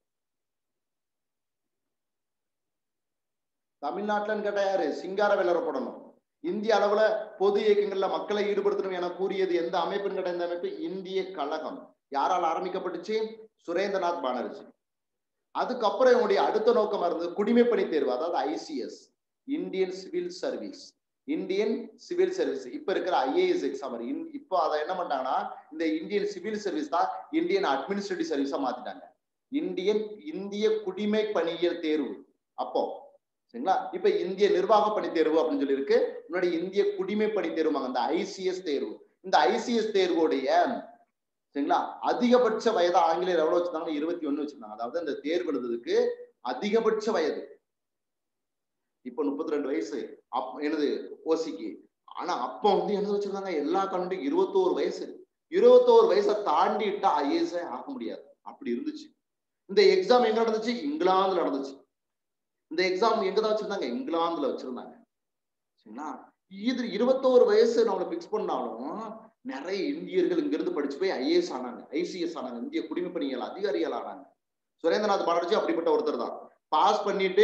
S1: தமிழ்நாட்டுலன்னு கேட்டா யாரு சிங்காரவேலரை போடணும் இந்திய அளவுல பொது இயக்கங்கள்ல மக்களை ஈடுபடுத்தணும் என கூறியது எந்த அமைப்புன்னு கேட்ட இந்த அமைப்பு இந்திய கழகம் யாரால் ஆரம்பிக்கப்பட்டுச்சு சுரேந்திரநாத் பானர்ஜி அதுக்கப்புறம் இவங்களுடைய அடுத்த நோக்கம் இருந்தது குடிமைப்பணி தேர்வு அதாவது ICS Indian civil service Indian civil service இப்ப இருக்கிற ஐஏஎஸ் எக்ஸாம் இப்போ அதை என்ன பண்ணிட்டாங்கன்னா இந்த இந்தியன் சிவில் சர்வீஸ் தான் இந்தியன் அட்மினிஸ்ட்ரேட்டிவ் சர்வீஸா மாத்திட்டாங்க இந்தியன் இந்திய குடிமை பணியியல் தேர்வு அப்போ சரிங்களா இப்ப இந்திய நிர்வாக பணி தேர்வு அப்படின்னு சொல்லி இருக்கு முன்னாடி இந்திய குடிமை பணி தேர்வு அந்த ஐசிஎஸ் தேர்வு இந்த ஐசிஎஸ் தேர்வுடைய சரிங்களா அதிகபட்ச வயது ஆங்கிலேயர் எவ்வளவு வச்சிருந்தாங்க இருபத்தி ஒண்ணு வச்சிருந்தாங்க அதாவது இந்த தேர்வு எழுதுறதுக்கு அதிகபட்ச வயது இப்ப முப்பத்தி ரெண்டு வயசு அப் என்னது ஓசிக்கு ஆனா அப்ப வந்து என்ன வச்சிருந்தாங்க எல்லா கண்ணுக்கும் இருபத்தோரு வயசு இருபத்தோரு வயசை தாண்டிட்டா ஐஏஎஸ் ஆக முடியாது அப்படி இருந்துச்சு இந்த எக்ஸாம் எங்க நடந்துச்சு இங்கிலாந்துல நடந்துச்சு இந்த எக்ஸாம் எங்க தான் வச்சிருந்தாங்க இங்கிலாந்துல வச்சிருந்தாங்க சரிங்களா இது இருபத்தோரு வயசு நம்மளை பிக்ஸ் பண்ணாலும் நிறைய இந்தியர்கள் இங்க இருந்து படிச்சு போய் ஐஏஎஸ் ஆனாங்க ஐசிஎஸ் ஆனாங்க இந்திய குடிமை பணிகள் அதிகாரிகள் ஆனாங்க சுரேந்திரநாத் பானர்ஜி அப்படிப்பட்ட ஒருத்தர் தான் பாஸ் பண்ணிட்டு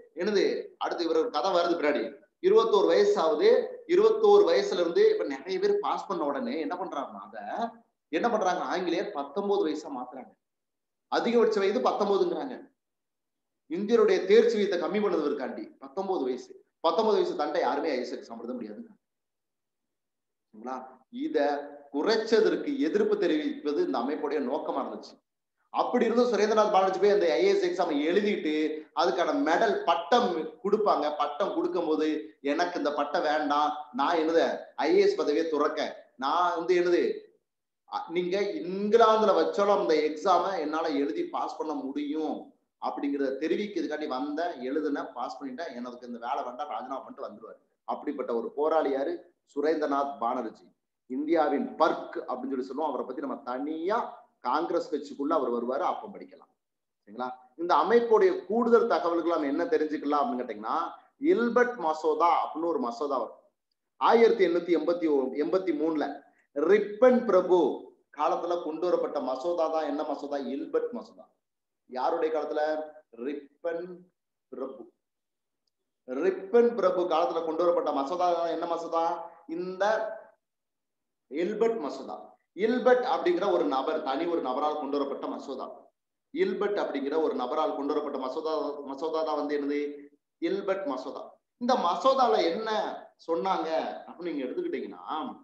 S1: என்னது அடுத்து இவர் ஒரு கதை வருது பின்னாடி இருபத்தோரு வயசு ஆகுது இருபத்தோரு வயசுல இருந்து இப்ப நிறைய பேர் பாஸ் பண்ண உடனே என்ன பண்றாங்கன்னா அத என்ன பண்றாங்க ஆங்கிலேயர் பத்தொன்பது வயசா மாத்துறாங்க அதிகபட்ச வயது பத்தொன்பதுங்கிறாங்க இந்தியருடைய தேர்ச்சி விகிதத்தை கம்மி பண்ணதற்காண்டி பத்தொன்பது வயசு பத்தொன்பது வயசு தண்டை யாருமே ஐஎஸ் எக்ஸாம் எழுத முடியாதுங்க சரிங்களா இத குறைச்சதற்கு எதிர்ப்பு தெரிவிப்பது இந்த அமைப்புடைய நோக்கமா இருந்துச்சு அப்படி இருந்தும் சுரேந்திரநாத் பானர்ஜி போய் அந்த ஐஏஎஸ் எக்ஸாம் எழுதிட்டு அதுக்கான மெடல் பட்டம் கொடுப்பாங்க பட்டம் கொடுக்கும் போது எனக்கு இந்த பட்டம் வேண்டாம் நான் என்னது ஐஏஎஸ் பதவியை துறக்க நான் வந்து என்னது அ- நீங்க இங்கிலாந்துல வச்சாலும் அந்த எக்ஸாம என்னால எழுதி பாஸ் பண்ண முடியும் அப்படிங்கிறத தெரிவிக்கிறதுக்காண்டி வந்தேன் எழுதுனேன் பாஸ் பண்ணிட்டேன் எனக்கு இந்த வேலை வேண்டாம் ராஜினாமா பண்ணிட்டு வந்துருவாரு அப்படிப்பட்ட ஒரு போராளி யாரு சுரேந்திரநாத் பானர்ஜி இந்தியாவின் பர்க் அப்படின்னு சொல்லி சொல்லுவோம் அவரை பத்தி நம்ம தனியா காங்கிரஸ் கட்சிக்குள்ள அவர் வருவாரு அப்ப படிக்கலாம் சரிங்களா இந்த அமைப்புடைய கூடுதல் தகவல்கள் நம்ம என்ன தெரிஞ்சுக்கலாம் அப்படின்னு கேட்டீங்கன்னா இல்பர்ட் மசோதா அப்படின்னு ஒரு மசோதா வரும் ஆயிரத்தி எண்ணூத்தி எண்பத்தி ஒ- எண்பத்தி மூணுல ரிப்பன் பிரபு காலத்துல கொண்டு வரப்பட்ட மசோதா தான் என்ன மசோதா இல்பர்ட் மசோதா யாருடைய காலத்துல ரிப்பன் பிரபு ரிப்பன் பிரபு காலத்துல கொண்டு வரப்பட்ட மசோதா தான் என்ன மசோதா இந்த இல்பர்ட் மசோதா இல்பர்ட் அப்படிங்கிற ஒரு நபர் தனி ஒரு நபரால் கொண்டு வரப்பட்ட மசோதா இல்பர்ட் அப்படிங்கிற ஒரு நபரால் கொண்டு வரப்பட்ட மசோதா மசோதா தான் வந்து என்னது இல்பர்ட் மசோதா இந்த மசோதால என்ன சொன்னாங்க அப்படின்னு நீங்க எடுத்துக்கிட்டீங்கன்னா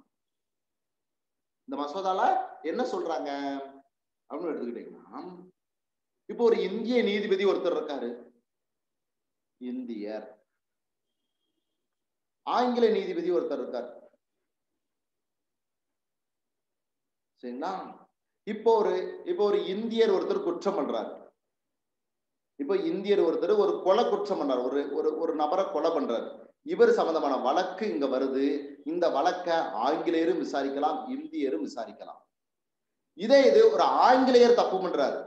S1: இந்த மசோதால என்ன சொல்றாங்க அப்படின்னு எடுத்துக்கிட்டீங்கன்னா இப்போ ஒரு இந்திய நீதிபதி ஒருத்தர் இருக்காரு இந்தியர் ஆங்கில நீதிபதி ஒருத்தர் இருக்கார் சரிங்களா இப்போ ஒரு இப்போ ஒரு இந்தியர் ஒருத்தர் குற்றம் பண்றாரு இப்போ இந்தியர் ஒருத்தர் ஒரு கொலை குற்றம் பண்றாரு ஒரு ஒரு ஒரு நபரை கொலை பண்றாரு இவர் சம்பந்தமான வழக்கு இங்க வருது இந்த வழக்க ஆங்கிலேயரும் விசாரிக்கலாம் இந்தியரும் விசாரிக்கலாம் இதே இது ஒரு ஆங்கிலேயர் தப்பு பண்றாரு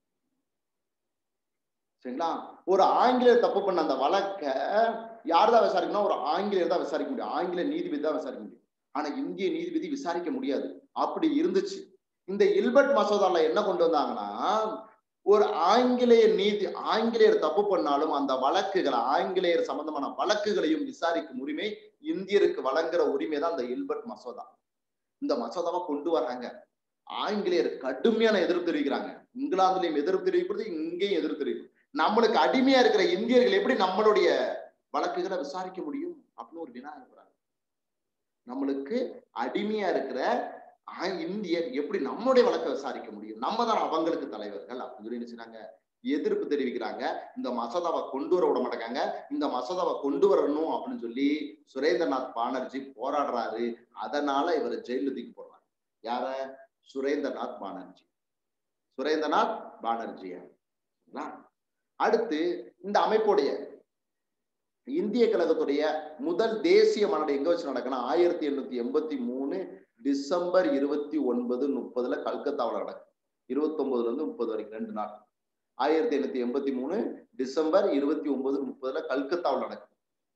S1: சரிங்களா ஒரு ஆங்கிலேயர் தப்பு பண்ண அந்த வழக்க யார் தான் விசாரிக்கணும் ஒரு ஆங்கிலேயர் தான் விசாரிக்க முடியும் ஆங்கில நீதிபதி தான் விசாரிக்க முடியும் ஆனா இந்திய நீதிபதி விசாரிக்க முடியாது அப்படி இருந்துச்சு இந்த இல்பர்ட் மசோதால என்ன கொண்டு வந்தாங்கன்னா ஒரு ஆங்கிலேய நீதி ஆங்கிலேயர் தப்பு பண்ணாலும் அந்த வழக்குகளை ஆங்கிலேயர் சம்பந்தமான வழக்குகளையும் விசாரிக்கும் உரிமை இந்தியருக்கு வழங்குற உரிமை தான் அந்த இல்பர்ட் மசோதா இந்த மசோதாவை கொண்டு வர்றாங்க ஆங்கிலேயர் கடுமையான எதிர்ப்பு தெரிவிக்கிறாங்க இங்கிலாந்துலயும் எதிர்ப்பு தெரிவிக்கிறது இங்கேயும் எதிர்ப்பு தெரிவிக்கும் நம்மளுக்கு அடிமையா இருக்கிற இந்தியர்கள் எப்படி நம்மளுடைய வழக்குகளை விசாரிக்க முடியும் அப்படின்னு ஒரு வினா இருக்கிறாங்க நம்மளுக்கு அடிமையா இருக்கிற ஆ- இந்தியர் எப்படி நம்மளுடைய வழக்கை விசாரிக்க முடியும் நம்ம தான் அவங்களுக்கு தலைவர்கள் அப்படின்னு சொல்லி என்ன செய்றாங்க எதிர்ப்பு தெரிவிக்கிறாங்க இந்த மசோதாவை கொண்டு வர விட மாட்டாங்க இந்த மசோதாவை கொண்டு வரணும் அப்படின்னு சொல்லி சுரேந்திரநாத் பானர்ஜி போராடுறாரு அதனால இவர் ஜெயில தூக்கி போடுறாங்க யார சுரேந்திரநாத் பானர்ஜி சுரேந்திரநாத் பானர்ஜிய சரிங்களா? அடுத்து இந்த அமைப்புடைய இந்திய கழகத்துடைய முதல் தேசிய மாநாடு எங்க வச்சு நடக்கணும் ஆயிரத்தி எண்ணூத்தி எண்பத்தி மூணு டிசம்பர் இருபத்தி ஒன்பது முப்பதுல கல்கத்தாவில் நடக்கும் இருபத்தி ஒன்பதுல இருந்து முப்பது வரைக்கும் ரெண்டு நாள் ஆயிரத்தி எண்ணூத்தி எண்பத்தி மூணு டிசம்பர் இருபத்தி ஒன்பது முப்பதுல கல்கத்தாவில் நடக்கும்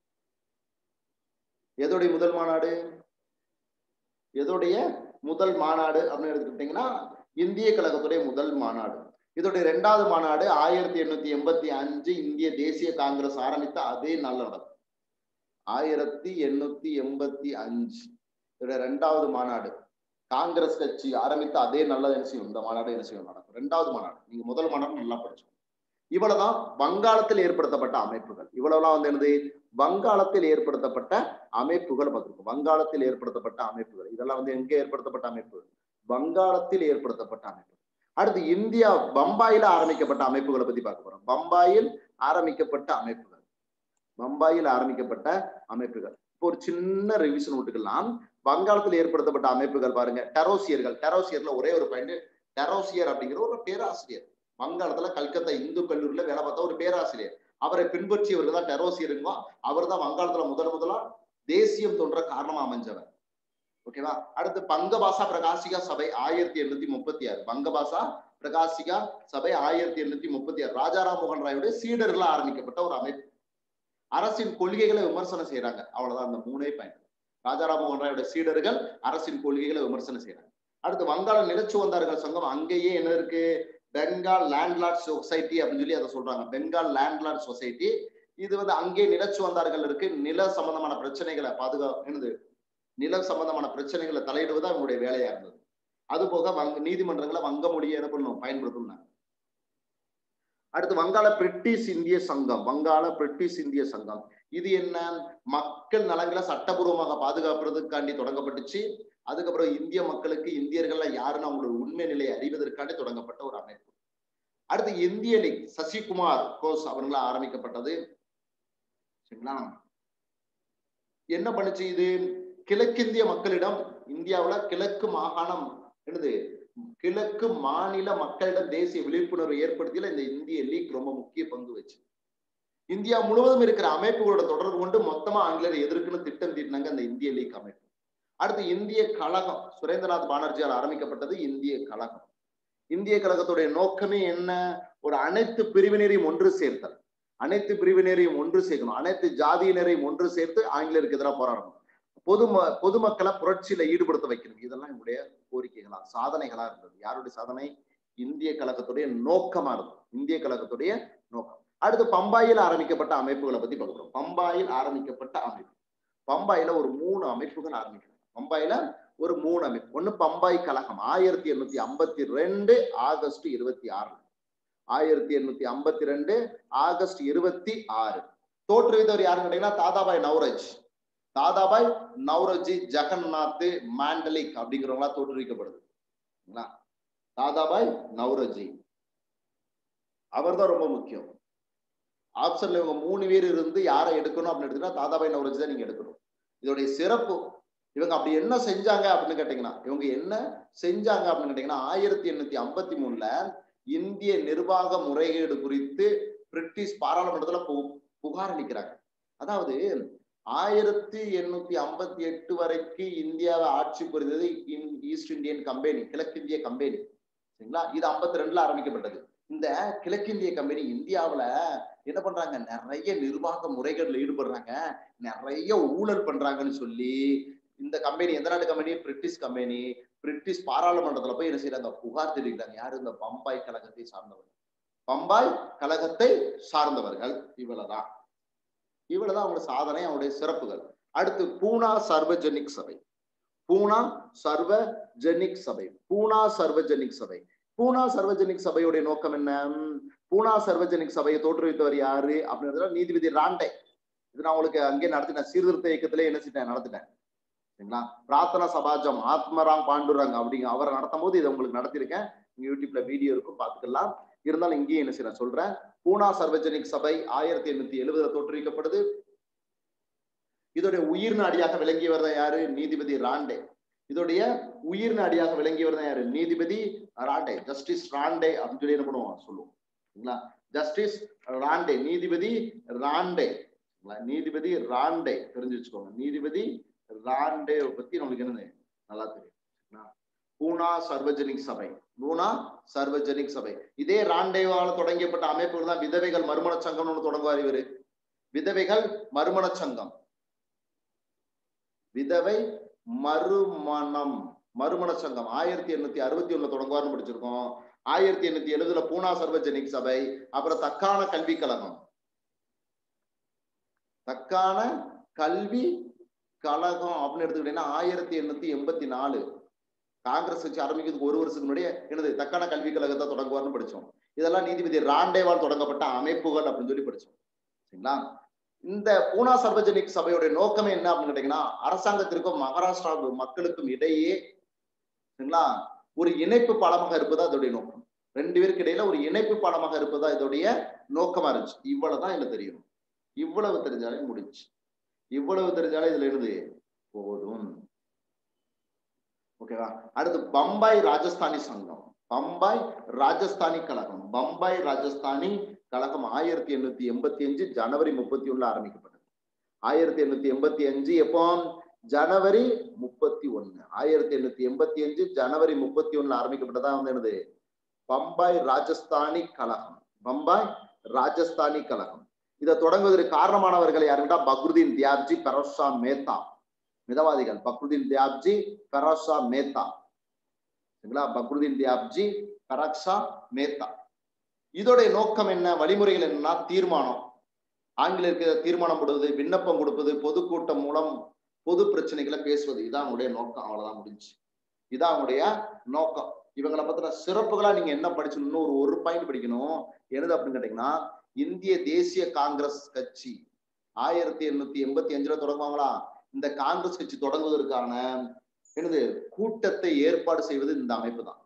S1: எதோடைய முதல் மாநாடு எதோடைய முதல் மாநாடு அப்படின்னு எடுத்துக்கிட்டீங்கன்னா இந்திய கழகத்துடைய முதல் மாநாடு இதோடைய இரண்டாவது மாநாடு ஆயிரத்தி எண்ணூத்தி எண்பத்தி அஞ்சு இந்திய தேசிய காங்கிரஸ் ஆரம்பித்த அதே நாள் நடக்கும் ஆயிரத்தி எண்ணூத்தி எண்பத்தி அஞ்சு இதோட ரெண்டாவது மாநாடு காங்கிரஸ் கட்சி ஆரம்பித்த அதே நல்ல என்ன செய்யும் இந்த மாநாடு என்ன செய்யும் நடக்கும் ரெண்டாவது மாநாடு நீங்க முதல் மாநாடு நல்லா படிச்சோம் இவ்வளவுதான் வங்காளத்தில் ஏற்படுத்தப்பட்ட அமைப்புகள் இவ்வளவுலாம் வந்து என்னது வங்காளத்தில் ஏற்படுத்தப்பட்ட அமைப்புகள் பார்த்திருக்கோம் வங்காளத்தில் ஏற்படுத்தப்பட்ட அமைப்புகள் இதெல்லாம் வந்து எங்க ஏற்படுத்தப்பட்ட அமைப்பு வங்காளத்தில் ஏற்படுத்தப்பட்ட அமைப்பு அடுத்து இந்தியா பம்பாயில ஆரம்பிக்கப்பட்ட அமைப்புகளை பத்தி பார்க்க போறோம் பம்பாயில் ஆரம்பிக்கப்பட்ட அமைப்புகள் பம்பாயில் ஆரம்பிக்கப்பட்ட அமைப்புகள் இப்போ ஒரு சின்ன ரிவிஷன் விட்டுக்கலாம் வங்காளத்தில் ஏற்படுத்தப்பட்ட அமைப்புகள் பாருங்க டெரோசியர்கள் டெரோசியர்ல ஒரே ஒரு பாயிண்ட் டெரோசியர் அப்படிங்கிற ஒரு பேராசிரியர் வங்காளத்துல கல்கத்தா இந்து கல்லூரியில வேலை பார்த்த ஒரு பேராசிரியர் அவரை பின்பற்றியவர்கள் தான் டெரோசியருங்க அவர் தான் வங்காளத்துல முதல் முதலா தேசியம் தோன்ற காரணமா அமைஞ்சவர் ஓகேவா அடுத்து பங்கபாசா பிரகாசிகா சபை ஆயிரத்தி எண்ணூத்தி முப்பத்தி ஆறு பங்கபாசா பிரகாசிகா சபை ஆயிரத்தி எண்ணூத்தி முப்பத்தி ஆறு ராஜாராம் மோகன் ராயுடைய சீடர்கள் ஆரம்பிக்கப்பட்ட ஒரு அமைப்பு அரசின் கொள்கைகளை விமர்சனம் செய்யறாங்க அவ்வளவுதான் அந்த மூணே பயன் ராஜாராம் மோகன் ராயுடைய சீடர்கள் அரசின் கொள்கைகளை விமர்சனம் செய்யறாங்க அடுத்து வங்காள நிலச்சு வந்தார்கள் சங்கம் அங்கேயே என்ன இருக்கு பெங்கால் லேண்ட்லார்ட் சொசைட்டி அப்படின்னு சொல்லி அதை சொல்றாங்க பெங்கால் லேண்ட்லார்ட் சொசைட்டி இது வந்து அங்கே நிலச்சுவந்தார்கள் இருக்கு நில சம்பந்தமான பிரச்சனைகளை பாதுகா என்னது நில சம்பந்தமான பிரச்சனைகளை தலையிடுவது அவங்களுடைய வேலையா இருந்தது அது போக வங்க நீதிமன்றங்களை வங்க மொழியை என்ன பண்ணணும் பயன்படுத்தணும் அடுத்து வங்காள பிரிட்டிஷ் இந்திய சங்கம் வங்காள பிரிட்டிஷ் இந்திய சங்கம் இது என்ன மக்கள் நலன்களை சட்டபூர்வமாக பாதுகாப்புறதுக்காண்டி தொடங்கப்பட்டுச்சு அதுக்கப்புறம் இந்திய மக்களுக்கு இந்தியர்கள்ல யாருன்னு அவங்களோட உண்மை நிலையை அறிவதற்காண்டி தொடங்கப்பட்ட ஒரு அமைப்பு அடுத்து இந்திய லீக் சசிகுமார் கோஸ் அவர்களால் ஆரம்பிக்கப்பட்டது சரிங்களா என்ன பண்ணுச்சு இது கிழக்கிந்திய மக்களிடம் இந்தியாவுல கிழக்கு மாகாணம் என்னது கிழக்கு மாநில மக்களிடம் தேசிய விழிப்புணர்வு ஏற்படுத்தியில இந்த இந்திய லீக் ரொம்ப முக்கிய பங்கு வச்சு இந்தியா முழுவதும் இருக்கிற அமைப்புகளோட தொடர்பு கொண்டு மொத்தமா ஆங்கிலேயர் எதிர்க்குன்னு திட்டம் தீட்டினாங்க அந்த இந்திய லீக் அமைப்பு அடுத்து இந்திய கழகம் சுரேந்திரநாத் பானர்ஜியால் ஆரம்பிக்கப்பட்டது இந்திய கழகம் இந்திய கழகத்துடைய நோக்கமே என்ன ஒரு அனைத்து பிரிவினரையும் ஒன்று சேர்த்தல் அனைத்து பிரிவினரையும் ஒன்று சேர்க்கணும் அனைத்து ஜாதியினரையும் ஒன்று சேர்த்து ஆங்கிலேயருக்கு எதிராக போராடணும் பொது பொதுமக்களை புரட்சியில ஈடுபடுத்த வைக்கணும் இதெல்லாம் என்னுடைய கோரிக்கைகளா சாதனைகளா இருந்தது யாருடைய சாதனை இந்திய கழகத்துடைய நோக்கமா இருந்தது இந்திய கழகத்துடைய நோக்கம் அடுத்து பம்பாயில் ஆரம்பிக்கப்பட்ட அமைப்புகளை பத்தி பார்க்கிறோம் பம்பாயில் ஆரம்பிக்கப்பட்ட அமைப்பு பம்பாயில ஒரு மூணு அமைப்புகள் ஆரம்பிக்கிறாங்க பம்பாயில ஒரு மூணு அமைப்பு ஒண்ணு பம்பாய் கழகம் ஆயிரத்தி எண்ணூத்தி ஐம்பத்தி ரெண்டு ஆகஸ்ட் இருபத்தி ஆறு ஆயிரத்தி எண்ணூத்தி ஐம்பத்தி ரெண்டு ஆகஸ்ட் இருபத்தி ஆறு தோற்றுவித்தவர் யாருன்னு கேட்டீங்கன்னா தாதாபாய் நவரஜ் தாதாபாய் நவ்ரோஜி ஜெகநாத் மாண்டலிக் அப்படிங்கிறவங்களா தோற்றுவிக்கப்படுது தாதாபாய் நவ்ரோஜி அவர் தான் ரொம்ப முக்கியம் ஆப்ஷன்ல இவங்க மூணு பேர் இருந்து யாரை எடுக்கணும் அப்படின்னு எடுத்தீங்கன்னா தாதாபாய் நவரோஜி தான் நீங்க எடுக்கணும் இதோடைய சிறப்பு இவங்க அப்படி என்ன செஞ்சாங்க அப்படின்னு கேட்டீங்கன்னா இவங்க என்ன செஞ்சாங்க அப்படின்னு கேட்டீங்கன்னா ஆயிரத்தி எண்ணூத்தி ஐம்பத்தி மூணுல இந்திய நிர்வாக முறைகேடு குறித்து பிரிட்டிஷ் பாராளுமன்றத்துல புகார் அளிக்கிறாங்க அதாவது ஆயிரத்தி எண்ணூத்தி ஐம்பத்தி எட்டு வரைக்கும் இந்தியாவை ஆட்சி புரிந்தது ஈஸ்ட் இந்தியன் கம்பெனி கிழக்கிந்திய கம்பெனி சரிங்களா இது ஐம்பத்தி ரெண்டுல ஆரம்பிக்கப்பட்டது இந்த கிழக்கிந்திய கம்பெனி இந்தியாவுல என்ன பண்றாங்க நிறைய நிர்வாக முறைகள்ல ஈடுபடுறாங்க நிறைய ஊழல் பண்றாங்கன்னு சொல்லி இந்த கம்பெனி எந்த நாட்டு கம்பெனி பிரிட்டிஷ் கம்பெனி பிரிட்டிஷ் பாராளுமன்றத்துல போய் என்ன செய்யறாங்க புகார் தெரிவிக்கிறாங்க யாரு இந்த பம்பாய் கழகத்தை சார்ந்தவர்கள் பம்பாய் கழகத்தை சார்ந்தவர்கள் இவ்வளவுதான் இவ்வளவுதான் அவங்களோட சாதனை அவங்களுடைய சிறப்புகள் அடுத்து பூனா சர்வஜனிக் சபை பூனா சர்வஜனிக் சபை பூனா சர்வஜனிக் சபை பூனா சர்வஜனிக் சபையுடைய நோக்கம் என்ன பூனா சர்வஜனிக் சபையை தோற்றுவித்தவர் யாரு அப்படின்றதுல நீதிபதி ராண்டே இது நான் உங்களுக்கு அங்கே நடத்தினேன் சீர்திருத்த இயக்கத்திலே என்ன செஞ்சேன் நடத்திட்டேன் சரிங்களா பிரார்த்தனா சபாஜம் ஆத்மராம் பாண்டுரங் அப்படிங்க அவரை நடத்தும் போது இதை உங்களுக்கு நடத்திருக்கேன் யூடியூப்ல வீடியோ இருக்கும் பார்த்துக்கலாம் இருந்தாலும் இங்கேயும் என்ன செய்ய சொல்றேன் பூனா சர்வஜனிக் சபை ஆயிரத்தி எண்ணூத்தி எழுபதுல தோற்றுவிக்கப்படுது இதோடைய உயிர் நாடியாக விளங்கியவர் தான் யாரு நீதிபதி ராண்டே இதோடைய உயிர் நாடியாக விளங்கியவர் தான் யாரு நீதிபதி ராண்டே ஜஸ்டிஸ் ராண்டே அப்படின்னு சொல்லி என்ன பண்ணுவோம் சொல்லுவோம் சரிங்களா ஜஸ்டிஸ் ராண்டே நீதிபதி ராண்டே நீதிபதி ராண்டே தெரிஞ்சு வச்சுக்கோங்க நீதிபதி ராண்டே பத்தி நம்மளுக்கு என்னது நல்லா தெரியும் பூனா சர்வஜனிக் சபை பூனா சர்வஜனிக் சபை இதே ராண்டேவால தொடங்கப்பட்ட அமைப்புகள் தான் விதவைகள் மறுமண சங்கம் ஒன்று தொடங்குவார் இவரு விதவைகள் மறுமண சங்கம் விதவை மறுமணம் மறுமண சங்கம் ஆயிரத்தி எண்ணூத்தி அறுபத்தி ஒண்ணுல தொடங்குவார்னு படிச்சிருக்கோம் ஆயிரத்தி எண்ணூத்தி எழுபதுல பூனா சர்வஜனிக் சபை அப்புறம் தக்கான கல்வி கழகம் தக்கான கல்வி கழகம் அப்படின்னு எடுத்துக்கிட்டீங்கன்னா ஆயிரத்தி எண்ணூத்தி எண்பத்தி நாலு காங்கிரஸ் கட்சி ஆரம்பிக்கிறதுக்கு ஒரு வருஷத்துக்கு முன்னாடியே என்னது தக்கான கல்விக் கழகத்தை தொடங்குவார்னு படிச்சோம் இதெல்லாம் நீதிபதி ராண்டேவால் தொடங்கப்பட்ட அமைப்புகள் அப்படின்னு சொல்லி படிச்சோம் சரிங்களா இந்த பூனா சர்வஜனிக் சபையுடைய நோக்கமே என்ன அப்படின்னு கேட்டீங்கன்னா அரசாங்கத்திற்கும் மகாராஷ்டிரா மக்களுக்கும் இடையே சரிங்களா ஒரு இணைப்பு பாலமாக இருப்பதா அதோடைய நோக்கம் ரெண்டு பேருக்கு இடையில ஒரு இணைப்பு பாலமாக இருப்பதா இதோடைய நோக்கமா இருந்துச்சு இவ்வளவுதான் எனக்கு தெரியும் இவ்வளவு தெரிஞ்சாலே முடிஞ்சு இவ்வளவு தெரிஞ்சாலே இதுல இருந்து போதும் ஓகேவா அடுத்து பம்பாய் ராஜஸ்தானி சங்கம் பம்பாய் ராஜஸ்தானி கழகம் பம்பாய் ராஜஸ்தானி கழகம் ஆயிரத்தி எண்ணூத்தி எண்பத்தி அஞ்சு ஜனவரி முப்பத்தி ஒண்ணுல ஆரம்பிக்கப்பட்டது ஆயிரத்தி எண்ணூத்தி எண்பத்தி அஞ்சு எப்போ ஜனவரி முப்பத்தி ஒண்ணு ஆயிரத்தி எண்ணூத்தி எண்பத்தி அஞ்சு ஜனவரி முப்பத்தி ஒண்ணுல ஆரம்பிக்கப்பட்டதா வந்து என்னது பம்பாய் ராஜஸ்தானி கழகம் பம்பாய் ராஜஸ்தானி கழகம் இதை தொடங்குவதற்கு காரணமானவர்கள் யாருன்னா பக்ருதீன் தியாப்ஜி பெரோஷா மேத்தா மிதவாதிகள் பக்ருதீன் தியாப்ஜி பெரோஷா மேத்தா சரிங்களா பக்ருதீன் தியாப்ஜி பெரக்ஷா மேத்தா இதோடைய நோக்கம் என்ன வழிமுறைகள் என்னன்னா தீர்மானம் ஆங்கிலேயருக்கு தீர்மானம் போடுவது விண்ணப்பம் கொடுப்பது பொதுக்கூட்டம் மூலம் பொது பிரச்சனைகளை பேசுவது இதான் அவங்களுடைய நோக்கம் அவ்வளவுதான் முடிஞ்சு இதான் அவங்களுடைய நோக்கம் இவங்களை பத்தின சிறப்புகளா நீங்க என்ன படிச்சணும் இன்னும் ஒரு ஒரு பாயிண்ட் படிக்கணும் என்னது அப்படின்னு கேட்டீங்கன்னா இந்திய தேசிய காங்கிரஸ் கட்சி ஆயிரத்தி எண்ணூத்தி எண்பத்தி அஞ்சுல தொடங்குவாங்களா இந்த காங்கிரஸ் கட்சி தொடங்குவதற்கான என்னது கூட்டத்தை ஏற்பாடு செய்வது இந்த அமைப்பு தான்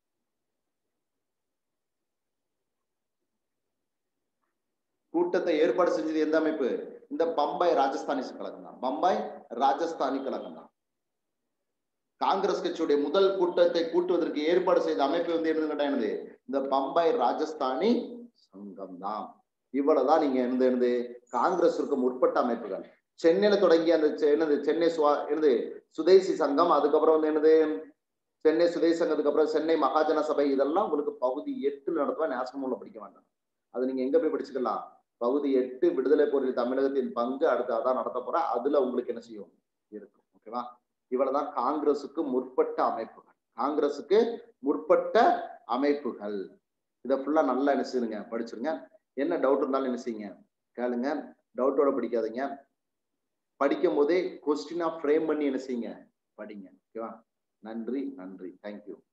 S1: கூட்டத்தை ஏற்பாடு செஞ்சது எந்த அமைப்பு இந்த பம்பாய் ராஜஸ்தானி கழகம் தான் பம்பாய் ராஜஸ்தானி கழகம் தான் காங்கிரஸ் கட்சியுடைய முதல் கூட்டத்தை கூட்டுவதற்கு ஏற்பாடு செய்த அமைப்பு வந்து என்னது கேட்டா என்னது இந்த பம்பாய் ராஜஸ்தானி சங்கம் தான் இவ்வளவுதான் நீங்க என்னது என்னது காங்கிரஸிற்கு முற்பட்ட அமைப்புகள் சென்னையில தொடங்கிய அந்த செ- என்னது சென்னை சுவா என்னது சுதேசி சங்கம் அதுக்கப்புறம் வந்து என்னது சென்னை சுதேசி சங்கத்துக்கு அப்புறம் சென்னை மகாஜன சபை இதெல்லாம் உங்களுக்கு பகுதி எட்டுல நடத்துவா நேசனமுள்ள படிக்க வேண்டாம் அது நீங்க எங்க போய் படிச்சுக்கலாம் பகுதி எட்டு விடுதலை போரில் தமிழகத்தின் பங்கு அடுத்து அதான் நடத்த போற அதுல உங்களுக்கு என்ன செய்யும் இருக்கும் ஓகேவா இவ்வளவுதான் காங்கிரசுக்கு முற்பட்ட அமைப்புகள் காங்கிரசுக்கு முற்பட்ட அமைப்புகள் இதை ஃபுல்லா நல்லா என்ன செய்யுங்க படிச்சிருங்க என்ன டவுட் இருந்தாலும் என்ன செய்யுங்க கேளுங்க டவுட்டோட படிக்காதீங்க படிக்கும் போதே கொஸ்டினா ஃப்ரேம் பண்ணி என்ன செய்யுங்க படிங்க ஓகேவா நன்றி நன்றி தேங்க்யூ